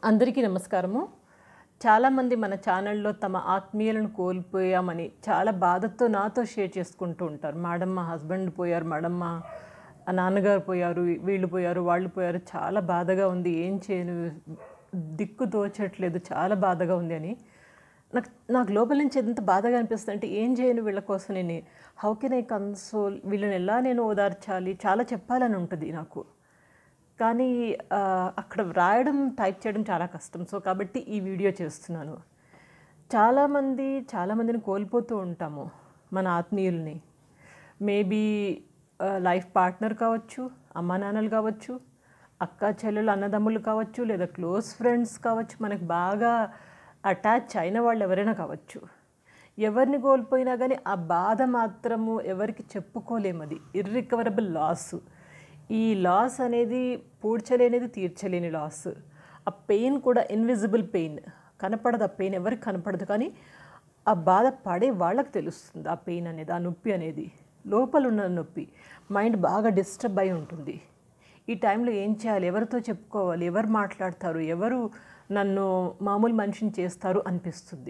అందరికీ నమస్కారము చాలామంది మన ఛానల్లో తమ ఆత్మీయులను కోల్పోయామని చాలా బాధతో నాతో షేర్ చేసుకుంటూ ఉంటారు మేడం మా హస్బెండ్ పోయారు మేడం మా నాన్నగారు పోయారు వీళ్ళు పోయారు వాళ్ళు పోయారు చాలా బాధగా ఉంది ఏం చేయను దిక్కు తోచట్లేదు చాలా బాధగా ఉంది అని నాకు నాకు లోపల నుంచి ఎంత బాధగా అనిపిస్తుంది అంటే ఏం చేయను వీళ్ళ కోసం నేను హౌ కెన్ ఐ కన్సోల్ వీళ్ళని ఎలా నేను ఓదార్చాలి చాలా చెప్పాలని ఉంటుంది నాకు కానీ ఆ, అక్కడ వ్రాయడం టైప్ చేయడం చాలా కష్టం సో కాబట్టి ఈ వీడియో చేస్తున్నాను చాలామంది చాలామందిని కోల్పోతూ ఉంటాము మన ఆత్మీయుల్ని మేబీ లైఫ్ పార్ట్నర్ కావచ్చు అమ్మా నాన్నలు కావచ్చు అక్క చెల్లెలు అన్నదమ్ములు కావచ్చు లేదా క్లోజ్ ఫ్రెండ్స్ కావచ్చు మనకు బాగా అటాచ్ అయిన వాళ్ళు ఎవరైనా కావచ్చు ఎవరిని కోల్పోయినా కానీ ఆ బాధ మాత్రము ఎవరికి చెప్పుకోలేము అది ఇర్రికవరబుల్ లాస్ ఈ లాస్ అనేది పూడ్చలేనిది తీర్చలేని లాస్ ఆ పెయిన్ కూడా ఇన్విజిబుల్ పెయిన్ కనపడదు ఆ పెయిన్ ఎవరికి కనపడదు కానీ ఆ బాధ పడే వాళ్ళకి తెలుస్తుంది ఆ పెయిన్ అనేది ఆ నొప్పి అనేది లోపల ఉన్న నొప్పి మైండ్ బాగా డిస్టర్బ్ అయి ఉంటుంది ఈ టైంలో ఏం చేయాలి ఎవరితో చెప్పుకోవాలి ఎవరు మాట్లాడతారు ఎవరు నన్ను మామూలు మనిషిని చేస్తారు అనిపిస్తుంది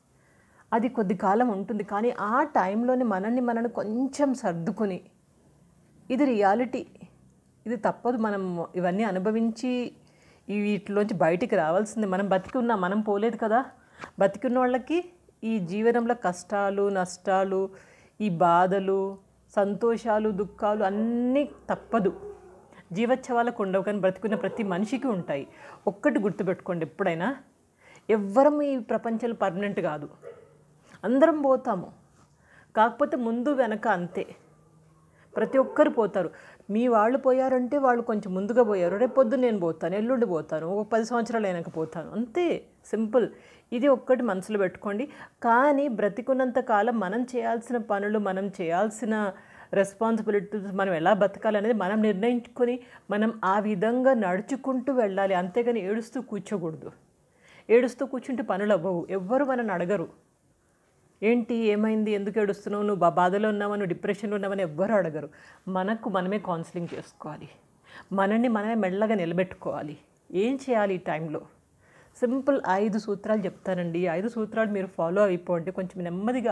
అది కొద్ది కాలం ఉంటుంది కానీ ఆ టైంలోనే మనల్ని మనల్ని కొంచెం సర్దుకొని ఇది రియాలిటీ ఇది తప్పదు మనం ఇవన్నీ అనుభవించి ఈ వీటిలోంచి బయటికి రావాల్సిందే మనం బతికి ఉన్నాం మనం పోలేదు కదా బతికి ఉన్న వాళ్ళకి ఈ జీవనంలో కష్టాలు నష్టాలు ఈ బాధలు సంతోషాలు దుఃఖాలు అన్నీ తప్పదు జీవోత్సవాలకు ఉండవు కానీ బ్రతికున్న ప్రతి మనిషికి ఉంటాయి ఒక్కటి గుర్తుపెట్టుకోండి ఎప్పుడైనా ఎవ్వరం ఈ ప్రపంచంలో పర్మనెంట్ కాదు అందరం పోతాము కాకపోతే ముందు వెనక అంతే ప్రతి ఒక్కరు పోతారు మీ వాళ్ళు పోయారంటే వాళ్ళు కొంచెం ముందుగా పోయారు రేపు పొద్దున్న నేను పోతాను ఎల్లుండి పోతాను ఒక పది సంవత్సరాలు అయినాక పోతాను అంతే సింపుల్ ఇది ఒక్కటి మనసులో పెట్టుకోండి కానీ బ్రతికున్నంత కాలం మనం చేయాల్సిన పనులు మనం చేయాల్సిన రెస్పాన్సిబిలిటీస్ మనం ఎలా బతకాలి అనేది మనం నిర్ణయించుకొని మనం ఆ విధంగా నడుచుకుంటూ వెళ్ళాలి అంతేగాని ఏడుస్తూ కూర్చోకూడదు ఏడుస్తూ కూర్చుంటే పనులు అవ్వవు ఎవ్వరు మనని అడగరు ఏంటి ఏమైంది ఎందుకు ఏడుస్తున్నావు నువ్వు బా- బాధలో ఉన్నావా నువ్వు డిప్రెషన్లో ఉన్నావని ఎవ్వరు అడగరు మనకు మనమే కౌన్సిలింగ్ చేసుకోవాలి మనల్ని మనమే మెల్లగా నిలబెట్టుకోవాలి ఏం చేయాలి ఈ టైంలో సింపుల్ ఐదు సూత్రాలు చెప్తానండి ఈ ఐదు సూత్రాలు మీరు ఫాలో అయిపోండి కొంచెం నెమ్మదిగా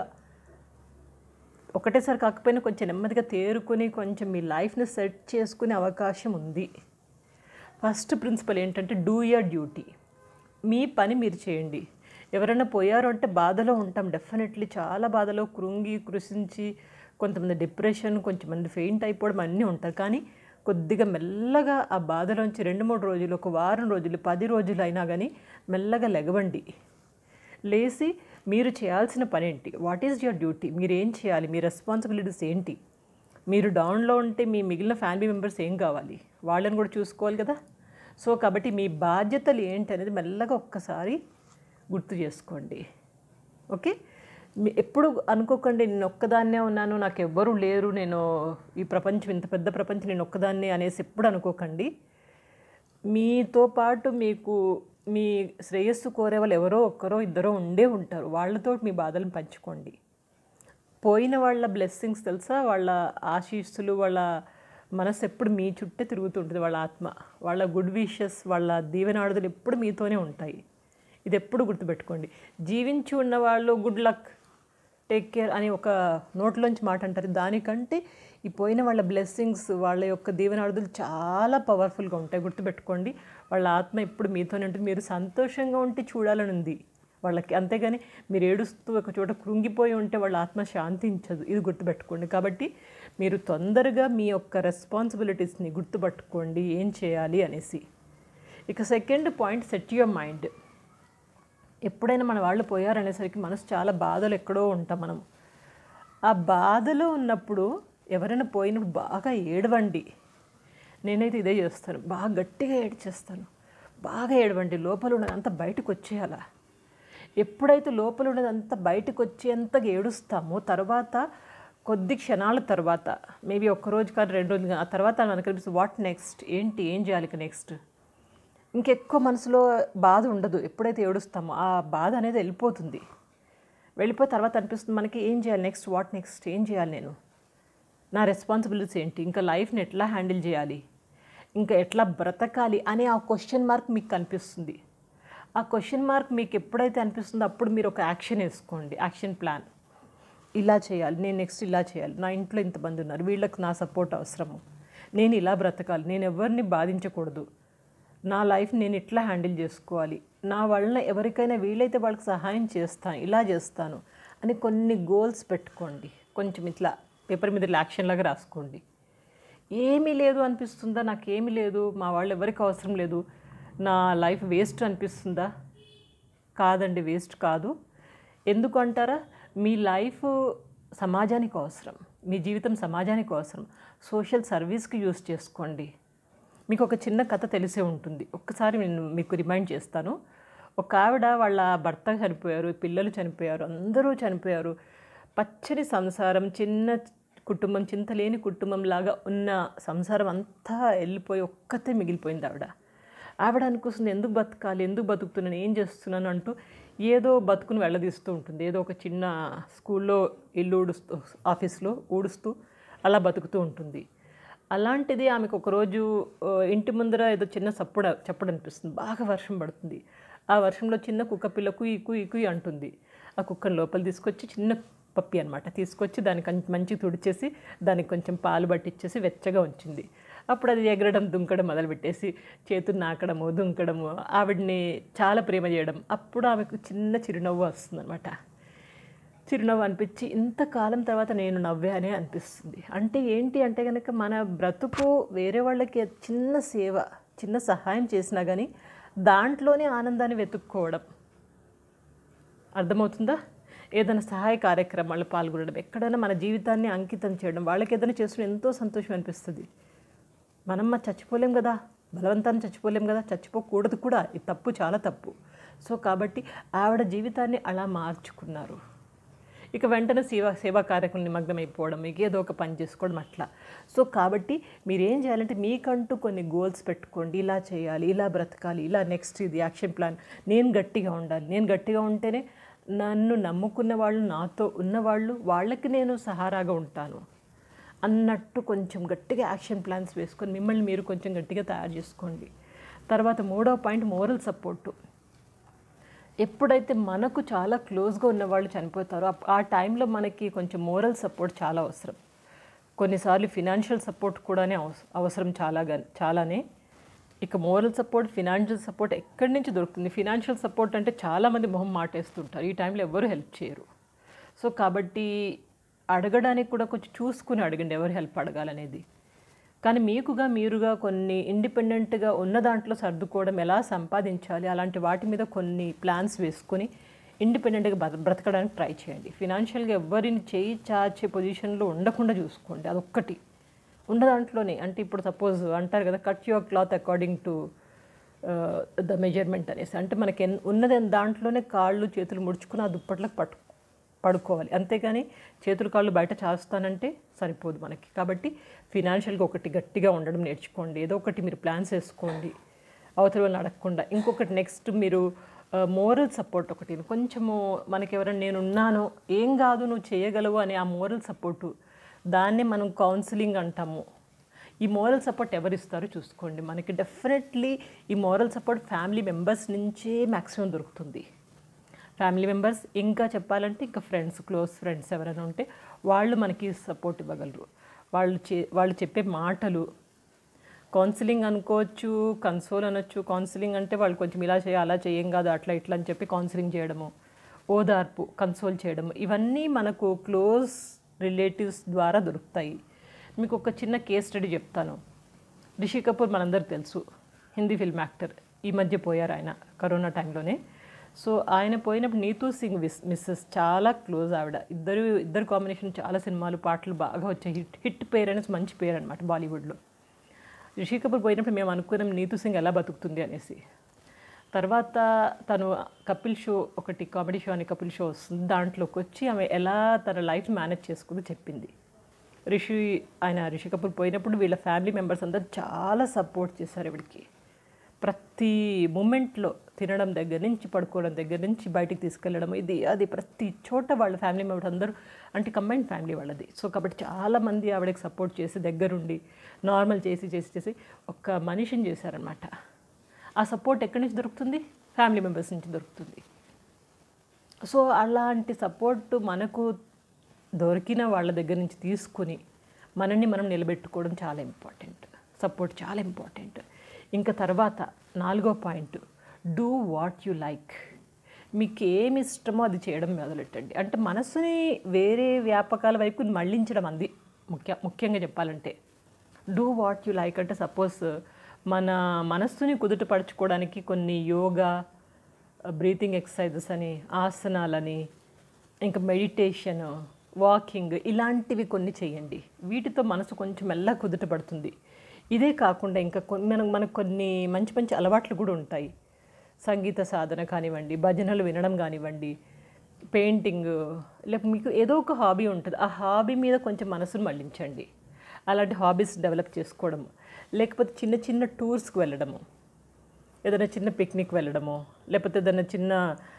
ఒకటేసారి కాకపోయినా కొంచెం నెమ్మదిగా తేరుకొని కొంచెం మీ లైఫ్ని సెట్ చేసుకునే అవకాశం ఉంది ఫస్ట్ ప్రిన్సిపల్ ఏంటంటే డూ యర్ డ్యూటీ మీ పని మీరు చేయండి ఎవరైనా పోయారు అంటే బాధలో ఉంటాం డెఫినెట్లీ చాలా బాధలో కృంగి కృషించి కొంతమంది డిప్రెషన్ కొంతమంది ఫెయింట్ అయిపోవడం అన్నీ ఉంటారు కానీ కొద్దిగా మెల్లగా ఆ బాధలోంచి రెండు మూడు రోజులు ఒక వారం రోజులు పది రోజులు అయినా కానీ మెల్లగా లెగవండి లేచి మీరు చేయాల్సిన పని ఏంటి వాట్ ఈజ్ యువర్ డ్యూటీ మీరు ఏం చేయాలి మీ రెస్పాన్సిబిలిటీస్ ఏంటి మీరు డౌన్లో ఉంటే మీ మిగిలిన ఫ్యామిలీ మెంబర్స్ ఏం కావాలి వాళ్ళని కూడా చూసుకోవాలి కదా సో కాబట్టి మీ బాధ్యతలు ఏంటి అనేది మెల్లగా ఒక్కసారి గుర్తు చేసుకోండి ఓకే మీ- ఎప్పుడు అనుకోకండి నేను ఒక్కదాన్నే ఉన్నాను నాకు ఎవ్వరూ లేరు నేను ఈ ప్రపంచం ఇంత పెద్ద ప్రపంచం నేను ఒక్కదాన్నే అనేసి ఎప్పుడు అనుకోకండి మీతో పాటు మీకు మీ శ్రేయస్సు కోరే వాళ్ళు ఎవరో ఒక్కరో ఇద్దరో ఉండే ఉంటారు వాళ్ళతో మీ బాధలను పంచుకోండి పోయిన వాళ్ళ బ్లెస్సింగ్స్ తెలుసా వాళ్ళ ఆశీస్సులు వాళ్ళ మనసు ఎప్పుడు మీ చుట్టే తిరుగుతుంటుంది వాళ్ళ ఆత్మ వాళ్ళ గుడ్ విషెస్ వాళ్ళ దీవెనాడుదలు ఎప్పుడు మీతోనే ఉంటాయి ఇది ఎప్పుడు గుర్తుపెట్టుకోండి జీవించి ఉన్న వాళ్ళు గుడ్ లక్ టేక్ కేర్ అని ఒక నోట్లోంచి మాట అంటారు దానికంటే ఈ పోయిన వాళ్ళ బ్లెస్సింగ్స్ వాళ్ళ యొక్క దీవెనాడుదలు చాలా పవర్ఫుల్గా ఉంటాయి గుర్తుపెట్టుకోండి వాళ్ళ ఆత్మ ఎప్పుడు మీతోనే ఉంటుంది మీరు సంతోషంగా ఉంటే చూడాలని ఉంది వాళ్ళకి అంతేగాని మీరు ఏడుస్తూ ఒక చోట కృంగిపోయి ఉంటే వాళ్ళ ఆత్మ శాంతించదు ఇది గుర్తుపెట్టుకోండి కాబట్టి మీరు తొందరగా మీ యొక్క రెస్పాన్సిబిలిటీస్ని గుర్తుపట్టుకోండి ఏం చేయాలి అనేసి ఇక second point set your mind ఎప్పుడైనా మన వాళ్ళు పోయారనేసరికి మనసు చాలా బాధలు ఎక్కడో ఉంటాం మనం ఆ బాధలో ఉన్నప్పుడు ఎవరైనా పోయినప్పుడు బాగా ఏడవండి నేనైతే ఇదే చేస్తాను బాగా గట్టిగా ఏడ్చేస్తాను బాగా ఏడవండి లోపల ఉన్నదంతా బయటకు వచ్చేయాలా ఎప్పుడైతే లోపల ఉన్నదంతా బయటకు వచ్చేంతగా ఏడుస్తామో తర్వాత కొద్ది క్షణాల తర్వాత మేబీ ఒక్క రోజు కాదు రెండు రోజులు కాదు, ఆ తర్వాత మనకు అనిపిస్తుంది వాట్ నెక్స్ట్ ఏంటి ఏం చేయాలి ఇక నెక్స్ట్ ఇంకెక్కువ మనసులో బాధ ఉండదు ఎప్పుడైతే ఏడుస్తామో ఆ బాధ అనేది వెళ్ళిపోతుంది వెళ్ళిపోయి తర్వాత అనిపిస్తుంది మనకి ఏం చేయాలి నెక్స్ట్ వాట్ నెక్స్ట్ ఏం చేయాలి నేను నా రెస్పాన్సిబిలిటీస్ ఏంటి ఇంకా లైఫ్ని ఎట్లా హ్యాండిల్ చేయాలి ఇంకా ఎట్లా బ్రతకాలి అనే ఆ క్వశ్చన్ మార్క్ మీకు కనిపిస్తుంది ఆ క్వశ్చన్ మార్క్ మీకు ఎప్పుడైతే అనిపిస్తుందో అప్పుడు మీరు ఒక యాక్షన్ వేసుకోండి యాక్షన్ ప్లాన్ ఇలా చేయాలి నేను నెక్స్ట్ ఇలా చేయాలి నా ఇంట్లో ఇంతమంది ఉన్నారు వీళ్ళకి నా సపోర్ట్ అవసరము నేను ఇలా బ్రతకాలి నేను ఎవరిని బాధించకూడదు నా లైఫ్ నేను ఇట్లా హ్యాండిల్ చేసుకోవాలి నా వలన ఎవరికైనా వీలైతే వాళ్ళకి సహాయం చేస్తాను ఇలా చేస్తాను అని కొన్ని గోల్స్ పెట్టుకోండి కొంచెం ఇట్లా పేపర్ మీద యాక్షన్ లాగా రాసుకోండి ఏమీ లేదు అనిపిస్తుందా నాకేమీ లేదు మా వాళ్ళు ఎవరికి అవసరం లేదు నా లైఫ్ వేస్ట్ అనిపిస్తుందా కాదండి వేస్ట్ కాదు ఎందుకు అంటారా మీ లైఫ్ సమాజానికి అవసరం మీ జీవితం సమాజానికి అవసరం సోషల్ సర్వీస్కి యూస్ చేసుకోండి మీకు ఒక చిన్న కథ తెలిసే ఉంటుంది ఒక్కసారి నేను మీకు రిమైండ్ చేస్తాను ఒక ఆవిడ వాళ్ళ భర్త చనిపోయారు పిల్లలు చనిపోయారు అందరూ చనిపోయారు పచ్చని సంసారం చిన్న కుటుంబం చింతలేని కుటుంబం లాగా ఉన్న సంసారం అంతా వెళ్ళిపోయి ఒక్కతే మిగిలిపోయింది ఆవిడ ఆవిడ అనుకుంటుంది ఎందుకు బతకాలి ఎందుకు బతుకుతున్నాను ఏం చేస్తున్నాను అంటూ ఏదో బతుకుని వెళ్ళదీస్తూ ఉంటుంది ఏదో ఒక చిన్న స్కూల్లో ఇల్లు ఊడుస్తూ ఆఫీస్లో ఊడుస్తూ అలా బతుకుతూ ఉంటుంది అలాంటిది ఆమెకు ఒకరోజు ఆ, ఇంటి ముందర ఏదో చిన్న చప్పుడు చప్పుడు అనిపిస్తుంది బాగా వర్షం పడుతుంది ఆ వర్షంలో చిన్న కుక్క పిల్ల కుయి కుయి కుయి అంటుంది ఆ కుక్కను లోపల తీసుకొచ్చి చిన్న పప్పి అనమాట తీసుకొచ్చి దానికి కొంచెం మంచిగా తుడిచేసి దానికి కొంచెం పాలు పట్టించేసి వెచ్చగా ఉంచింది అప్పుడు అది ఎగరడం దుంకడం మొదలుపెట్టేసి చేతులు నాకడము దుంకడము ఆవిడ్ని చాలా ప్రేమ చేయడం అప్పుడు ఆమెకు చిన్న చిరునవ్వు వస్తుందన్నమాట చిరునవ్వు అనిపించి ఇంతకాలం తర్వాత నేను నవ్వానే అనిపిస్తుంది అంటే ఏంటి అంటే కనుక మన బ్రతుకు వేరే వాళ్ళకి చిన్న సేవ చిన్న సహాయం చేసినా కానీ దాంట్లోనే ఆనందాన్ని వెతుక్కోవడం అర్థమవుతుందా ఏదైనా సహాయ కార్యక్రమాల్లో పాల్గొనడం ఎక్కడైనా మన జీవితాన్ని అంకితం చేయడం వాళ్ళకి ఏదైనా చేస్తున్న ఎంతో సంతోషం అనిపిస్తుంది మనం మరి చచ్చిపోలేం కదా బలవంతాన్ని చచ్చిపోలేం కదా చచ్చిపోకూడదు కూడా ఇది తప్పు చాలా తప్పు సో కాబట్టి ఆవిడ జీవితాన్ని అలా మార్చుకున్నారు ఇక వెంటనే సేవా సేవా కార్యక్రమం నిమగ్నం అయిపోవడం మీకు ఏదో ఒక పని చేసుకోవడం అట్లా సో కాబట్టి మీరు ఏం చేయాలంటే మీకంటూ కొన్ని గోల్స్ పెట్టుకోండి ఇలా చేయాలి ఇలా బ్రతకాలి ఇలా నెక్స్ట్ ఇది యాక్షన్ ప్లాన్ నేను గట్టిగా ఉండాలి నేను గట్టిగా ఉంటేనే నన్ను నమ్ముకున్న వాళ్ళు నాతో ఉన్నవాళ్ళు వాళ్ళకి నేను సహారాగా ఉంటాను అన్నట్టు కొంచెం గట్టిగా యాక్షన్ ప్లాన్స్ వేసుకొని మిమ్మల్ని మీరు కొంచెం గట్టిగా తయారు చేసుకోండి తర్వాత మూడో పాయింట్ మోరల్ సపోర్టు ఎప్పుడైతే మనకు చాలా క్లోజ్గా ఉన్న వాళ్ళు చనిపోతారో అప్- ఆ టైంలో మనకి కొంచెం మోరల్ సపోర్ట్ చాలా అవసరం కొన్నిసార్లు ఫినాన్షియల్ సపోర్ట్ కూడానే అవస- అవసరం చాలా చాలానే ఇక మోరల్ సపోర్ట్ ఫినాన్షియల్ సపోర్ట్ ఎక్కడి నుంచి దొరుకుతుంది ఫినాన్షియల్ సపోర్ట్ అంటే చాలామంది మొహం మాటేస్తుంటారు ఈ టైంలో ఎవరు హెల్ప్ చేయరు సో కాబట్టి అడగడానికి కూడా కొంచెం చూసుకుని అడగండి ఎవరు హెల్ప్ అడగాలనేది కానీ మీకుగా మీరుగా కొన్ని ఇండిపెండెంట్గా ఉన్న దాంట్లో సర్దుకోవడం ఎలా సంపాదించాలి అలాంటి వాటి మీద కొన్ని ప్లాన్స్ వేసుకొని ఇండిపెండెంట్గా బ్రత బ్రతకడానికి ట్రై చేయండి ఫినాన్షియల్గా ఎవరిని చేయి చాచే పొజిషన్లో ఉండకుండా చూసుకోండి అదొక్కటి ఉన్న దాంట్లోనే అంటే ఇప్పుడు సపోజ్ అంటారు కదా cut your cloth according to the measurement అనేసి అంటే మనకి ఎన్- ఉన్నది దాంట్లోనే కాళ్ళు చేతులు ముడుచుకుని ఆ దుప్పట్లకు పట్టు పడుకోవాలి అంతేగాని చేతులు కాళ్ళు బయట చేస్తానంటే సరిపోదు మనకి కాబట్టి ఫినాన్షియల్గా ఒకటి గట్టిగా ఉండడం నేర్చుకోండి ఏదో ఒకటి మీరు ప్లాన్స్ వేసుకోండి అవతల వాళ్ళని అడగకుండా ఇంకొకటి నెక్స్ట్ మీరు మోరల్ సపోర్ట్ ఒకటి కొంచెము మనకి ఎవరైనా నేను ఉన్నాను ఏం కాదు నువ్వు చేయగలవు అనే ఆ మోరల్ సపోర్టు దాన్నే మనం కౌన్సిలింగ్ అంటాము ఈ మోరల్ సపోర్ట్ ఎవరిస్తారో చూసుకోండి మనకి డెఫినెట్లీ ఈ మోరల్ సపోర్ట్ ఫ్యామిలీ మెంబర్స్ నుంచే మ్యాక్సిమం దొరుకుతుంది ఫ్యామిలీ మెంబర్స్ ఇంకా చెప్పాలంటే ఇంకా ఫ్రెండ్స్ క్లోజ్ ఫ్రెండ్స్ ఎవరైనా ఉంటే వాళ్ళు మనకి సపోర్ట్ ఇవ్వగలరు వాళ్ళు చే వాళ్ళు చెప్పే మాటలు కౌన్సిలింగ్ అనుకోవచ్చు కన్సోల్ అనొచ్చు కౌన్సిలింగ్ అంటే వాళ్ళు కొంచెం ఇలా చేయ అలా చేయం కాదు అట్లా ఇట్లా అని చెప్పి కౌన్సిలింగ్ చేయడము ఓదార్పు కన్సోల్ చేయడము ఇవన్నీ మనకు క్లోజ్ రిలేటివ్స్ ద్వారా దొరుకుతాయి మీకు ఒక చిన్న కేస్ స్టడీ చెప్తాను రిషి కపూర్ మనందరికి తెలుసు హిందీ ఫిల్మ్ యాక్టర్ ఈ మధ్య పోయారు ఆయన కరోనా టైంలోనే సో ఆయన పోయినప్పుడు నీతూ సింగ్ విస్ మిస్సెస్ చాలా క్లోజ్ ఆవిడ ఇద్దరు ఇద్దరు కాంబినేషన్ చాలా సినిమాలు పాటలు బాగా వచ్చాయి హిట్ హిట్ పేరు అనేసి మంచి పేరు అనమాట బాలీవుడ్లో రిషి కపూర్ పోయినప్పుడు మేము అనుకున్నాం నీతూ సింగ్ ఎలా బతుకుతుంది అనేసి తర్వాత తను కపిల్ షో ఒకటి కామెడీ షో అని కపిల్ షో వస్తుంది దాంట్లోకి వచ్చి ఆమె ఎలా తన లైఫ్ మేనేజ్ చేసుకుందో చెప్పింది రిషి ఆయన రిషి కపూర్ పోయినప్పుడు వీళ్ళ ఫ్యామిలీ మెంబర్స్ అందరూ చాలా సపోర్ట్ చేశారు ఇవిడికి ప్రతి మూమెంట్లో తినడం దగ్గర నుంచి పడుకోవడం దగ్గర నుంచి బయటికి తీసుకెళ్ళడం ఇది అది ప్రతి చోట వాళ్ళ ఫ్యామిలీ మెంబర్స్ అందరూ అంటే కంబైన్డ్ ఫ్యామిలీ వాళ్ళది సో కాబట్టి చాలామంది ఆవిడకి సపోర్ట్ చేసి దగ్గరుండి నార్మల్ చేసి చేసి చేసి ఒక మనిషిని చేశారనమాట ఆ సపోర్ట్ ఎక్కడి నుంచి దొరుకుతుంది ఫ్యామిలీ మెంబర్స్ నుంచి దొరుకుతుంది సో అలాంటి సపోర్ట్ మనకు దొరికిన వాళ్ళ దగ్గర నుంచి తీసుకుని మనల్ని మనం నిలబెట్టుకోవడం చాలా ఇంపార్టెంట్ సపోర్ట్ చాలా ఇంపార్టెంట్ ఇంకా తర్వాత నాలుగో point do what you like మీకు ఏమి ఇష్టమో అది చేయడం మొదలెట్టండి అంటే మనసుని వేరే వ్యాపకాల వైపు మళ్ళించడం అంది ముఖ్య ముఖ్యంగా చెప్పాలంటే డూ వాట్ యు లైక్ అంటే సపోజ్ మన మనస్సుని కుదుటపరచుకోవడానికి కొన్ని యోగా బ్రీతింగ్ ఎక్సర్సైజెస్ అని ఆసనాలని ఇంకా మెడిటేషన్ వాకింగ్ ఇలాంటివి కొన్ని చేయండి వీటితో మనసు కొంచెం మెల్ల కుదుటపడుతుంది ఇదే కాకుండా ఇంకా కొన్ని మనకు మనకు కొన్ని మంచి మంచి అలవాట్లు కూడా ఉంటాయి సంగీత సాధన కానివ్వండి భజనలు వినడం కానివ్వండి పెయింటింగ్ లేకపోతే మీకు ఏదో ఒక హాబీ ఉంటుంది ఆ హాబీ మీద కొంచెం మనసును మళ్ళించండి అలాంటి హాబీస్ డెవలప్ చేసుకోవడం లేకపోతే చిన్న చిన్న టూర్స్కి వెళ్ళడము ఏదైనా చిన్న పిక్నిక్ వెళ్ళడము లేకపోతే ఏదైనా చిన్న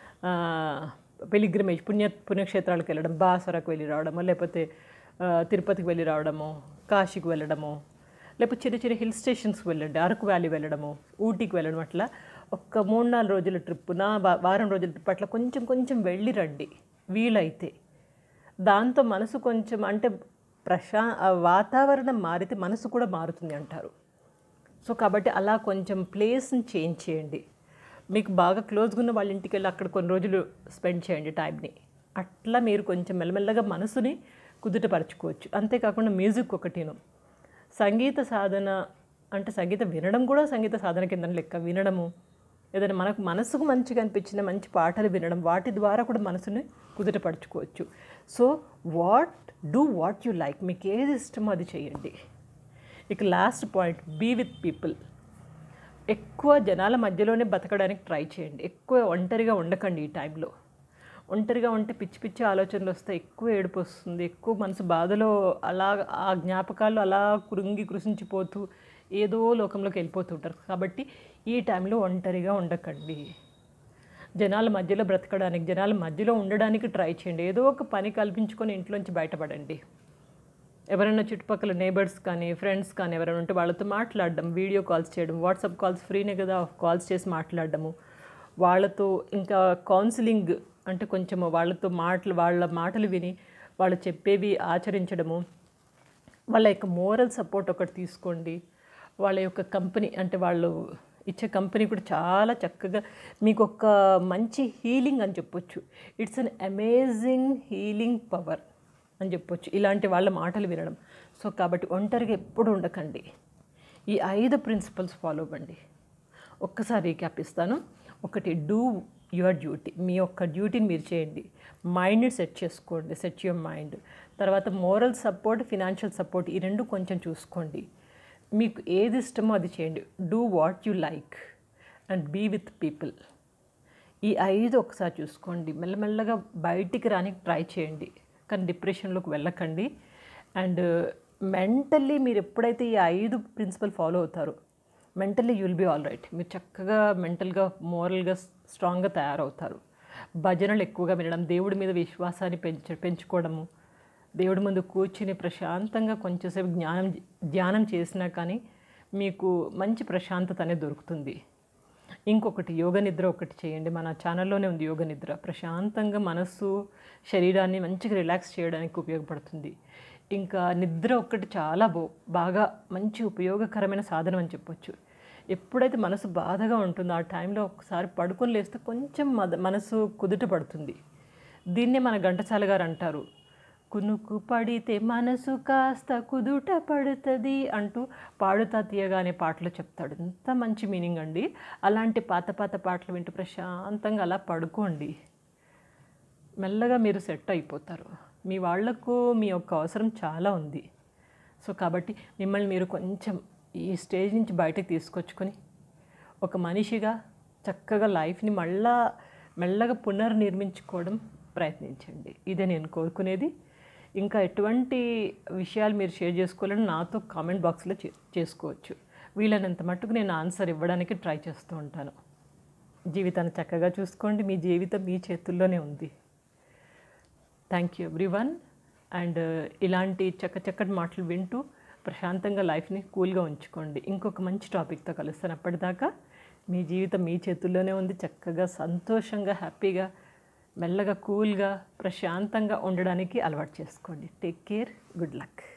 పిలిగ్రిమేజ్ పుణ్య పుణ్యక్షేత్రాలకు వెళ్ళడం బాసరకు వెళ్ళి రావడము లేకపోతే ఆ, తిరుపతికి వెళ్ళి రావడము కాశీకి వెళ్ళడము లేకపోతే చిన్న చిన్న హిల్ స్టేషన్స్కి వెళ్ళండి అరకు వ్యాలీ వెళ్ళడము ఊటీకి వెళ్ళడం అట్లా ఒక్క మూడు నాలుగు రోజుల ట్రిప్పున వా- వారం రోజుల ట్రిప్ అట్లా కొంచెం కొంచెం వెళ్ళి రండి వీలైతే దాంతో మనసు కొంచెం అంటే ప్రశా ఆ వాతావరణం మారితే మనసు కూడా మారుతుంది అంటారు సో కాబట్టి అలా కొంచెం ప్లేస్ని చేంజ్ చేయండి మీకు బాగా క్లోజ్గా ఉన్న వాళ్ళ ఇంటికి వెళ్ళి అక్కడ కొన్ని రోజులు స్పెండ్ చేయండి టైంని అట్లా మీరు కొంచెం మెల్లమెల్లగా మనసుని కుదుటపరచుకోవచ్చు అంతేకాకుండా మ్యూజిక్ ఒకటిను సంగీత సాధన అంటే సంగీతం వినడం కూడా సంగీత సాధన కింద లెక్క వినడము ఏదైనా మనకు మనసుకు మంచిగా అనిపించిన మంచి పాటలు వినడం వాటి ద్వారా కూడా మనసుని కుదుటపరచుకోవచ్చు so what do what you like మీకు ఏది ఇష్టమో అది చేయండి ఇక last point be with people ఎక్కువ జనాల మధ్యలోనే బతకడానికి ట్రై చేయండి ఎక్కువ ఒంటరిగా ఉండకండి ఈ టైంలో ఒంటరిగా ఉంటే పిచ్చి పిచ్చి ఆలోచనలు వస్తాయి ఎక్కువ ఏడుపు వస్తుంది ఎక్కువ మనసు బాధలో అలా ఆ జ్ఞాపకాలు అలా కృంగి కృషించిపోతూ ఏదో లోకంలోకి వెళ్ళిపోతుంటారు కాబట్టి ఈ టైంలో ఒంటరిగా ఉండకండి జనాల మధ్యలో బ్రతకడానికి జనాల మధ్యలో ఉండడానికి ట్రై చేయండి ఏదో ఒక పని కల్పించుకొని ఇంట్లోంచి బయటపడండి ఎవరైనా చుట్టుపక్కల నేబర్స్ కానీ ఫ్రెండ్స్ కానీ ఎవరైనా ఉంటే వాళ్ళతో మాట్లాడడం వీడియో కాల్స్ చేయడం వాట్సాప్ కాల్స్ ఫ్రీనే కదా కాల్స్ చేసి మాట్లాడడము వాళ్ళతో ఇంకా కౌన్సిలింగ్ అంటే కొంచెం వాళ్ళతో మాటలు వాళ్ళ మాటలు విని వాళ్ళు చెప్పేవి ఆచరించడము వాళ్ళ యొక్క మోరల్ సపోర్ట్ ఒకటి తీసుకోండి వాళ్ళ యొక్క కంపెనీ అంటే వాళ్ళు ఇచ్చే కంపెనీ కూడా చాలా చక్కగా మీకు ఒక మంచి హీలింగ్ అని చెప్పొచ్చు it's an amazing healing power అని చెప్పొచ్చు ఇలాంటి వాళ్ళ మాటలు వినడం సో కాబట్టి ఒంటరిగా ఎప్పుడు ఉండకండి ఈ ఐదు ప్రిన్సిపల్స్ ఫాలో అవ్వండి ఒక్కసారి రీక్యాప్ ఇస్తాను ఒకటి డూ యువర్ డ్యూటీ మీ యొక్క డ్యూటీని మీరు చేయండి మైండ్ని సెట్ చేసుకోండి సెట్ యువర్ మైండ్ తర్వాత మోరల్ సపోర్ట్ ఫినాన్షియల్ సపోర్ట్ ఈ రెండు కొంచెం చూసుకోండి మీకు ఏది ఇష్టమో అది చేయండి do what you like and be with people ఈ ఐదు ఒకసారి చూసుకోండి మెల్లమెల్లగా బయటికి రానికి ట్రై చేయండి కానీ డిప్రెషన్లోకి వెళ్ళకండి అండ్ మెంటల్లీ మీరు ఎప్పుడైతే ఈ ఐదు ప్రిన్సిపల్ ఫాలో అవుతారో mentally you'll be all right మీరు చక్కగా మెంటల్గా మోరల్గా స్ట్రాంగ్గా తయారవుతారు భజనలు ఎక్కువగా వినడం దేవుడి మీద విశ్వాసాన్ని పెంచ పెంచుకోవడము దేవుడి ముందు కూర్చుని ప్రశాంతంగా కొంచెంసేపు జ్ఞానం ధ్యానం చేసినా కానీ మీకు మంచి ప్రశాంతత అనేది దొరుకుతుంది ఇంకొకటి యోగ నిద్ర ఒకటి చేయండి మన ఛానల్లోనే ఉంది యోగ నిద్ర ప్రశాంతంగా మనస్సు శరీరాన్ని మంచిగా రిలాక్స్ చేయడానికి ఉపయోగపడుతుంది ఇంకా నిద్ర ఒక్కటి చాలా బో బాగా మంచి ఉపయోగకరమైన సాధనం అని చెప్పొచ్చు ఎప్పుడైతే మనసు బాధగా ఉంటుందో ఆ టైంలో ఒకసారి పడుకొని లేస్తే కొంచెం మద మనసు కుదుట పడుతుంది దీన్నే మన ఘంటసాల గారు అంటారు కునుకు పడితే మనసు కాస్త కుదుట పడుతుంది అంటూ పాడుతా తీయగా అనే పాటలో చెప్తాడు ఎంత మంచి మీనింగ్ అండి అలాంటి పాత పాత పాటలు వింటూ ప్రశాంతంగా అలా పడుకోండి మెల్లగా మీరు సెట్ అయిపోతారు మీ వాళ్లకు మీ యొక్క అవసరం చాలా ఉంది సో కాబట్టి మిమ్మల్ని మీరు కొంచెం ఈ స్టేజ్ నుంచి బయటకు తీసుకొచ్చుకొని ఒక మనిషిగా చక్కగా లైఫ్ని మళ్ళా మెల్లగా పునర్నిర్మించుకోవడం ప్రయత్నించండి ఇదే నేను కోరుకునేది ఇంకా ఎటువంటి విషయాలు మీరు షేర్ చేసుకోవాలని నాతో కామెంట్ బాక్స్లో చే చేసుకోవచ్చు వీలైనంత మట్టుకు నేను ఆన్సర్ ఇవ్వడానికి ట్రై చేస్తూ ఉంటాను జీవితాన్ని చక్కగా చూసుకోండి మీ జీవితం మీ చేతుల్లోనే ఉంది థ్యాంక్ యూ ఎవ్రీవన్ అండ్ ఇలాంటి చక్క చక్కటి మాటలు వింటూ ప్రశాంతంగా లైఫ్ని కూల్గా ఉంచుకోండి ఇంకొక మంచి టాపిక్తో కలుస్తాను అప్పటిదాకా మీ జీవితం మీ చేతుల్లోనే ఉంది చక్కగా సంతోషంగా హ్యాపీగా మెల్లగా కూల్గా ప్రశాంతంగా ఉండడానికి అలవాటు చేసుకోండి టేక్ కేర్ గుడ్ లక్